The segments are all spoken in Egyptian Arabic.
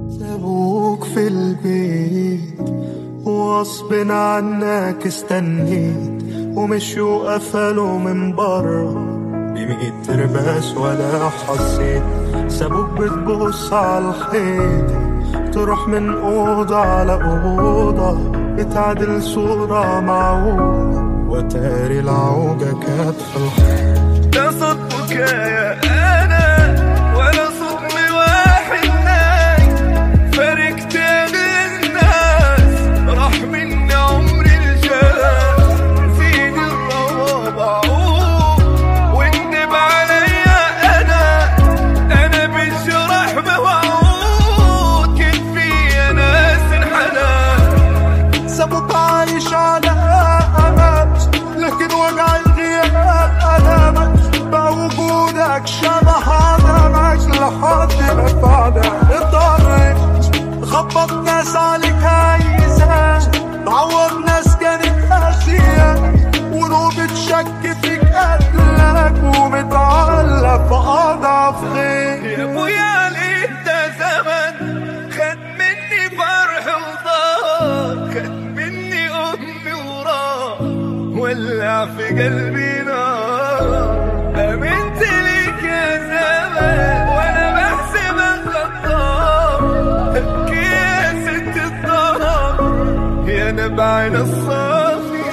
سابوك في البيت وغصب عنك استنيت ومشوا قفلوا من برا بمية ترباس ولا حسيت سابوك بتبص على الحيط تروح من أوضة على أوضة بتعدل صورة معوجة وتاري العوجة كانت في الحيط ده صوت بكايا انا ولا صوت واحد نايم فارقت الناس راح مني عمري الجاي زيد الربع واندب عليا انا انا بالجرح موعود كان في ناس انحنى سابوك عايش على أمل لكن وجع الغياب ألمك بقى وجودك شبه عدمك لحد ما بعدك اضطريت خبط ناس عليك عايزة تعوض ناس كانت قاسية ونوبة شك فيك قتلك ومتعلق في أضعف غير يا ابويا ليه ده زمن خد مني فرح وضاق خد مني امي وراه ولع في قلبي نار امنت ليك يا زمن وانا بحسب الخطاب ابكي يا ست الظلام يا نبعنا الصافي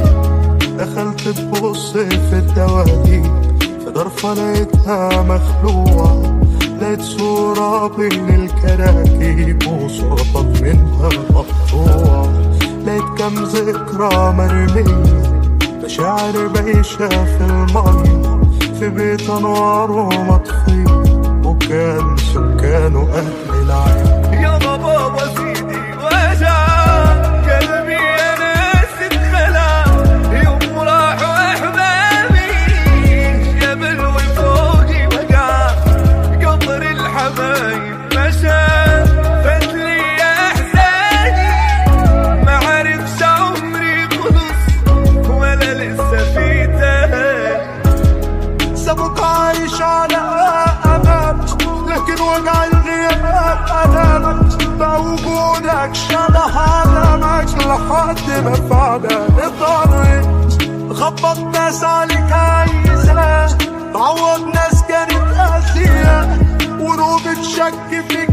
دخلت تبص في الدواديب في ضرفة لقيتها مخلوعة لقيت صورة بين الكراكيب وصورتك منها مقطوعة لقيت كام ذكرى مرمية مشاعر بايشة في المية في بيت أنواره مطفية وكان سكانه أهل العين يا بابا سيدي وجع قلبي انا اتخلع يوم راحوا احبابي جبل وفوقي وقع قطر الحبايب مشى فتلي يا احزاني ما عرفش عمري خلص ولا لسه في تاني سابوك عايش على أمل لكن وجع الغياب ألمك بقى وجودك شبه عدمك لحد ما بعدك اضطريت خبط ناس عليك عايزة تعوض ناس كانت قاسية ونوبة شك فيك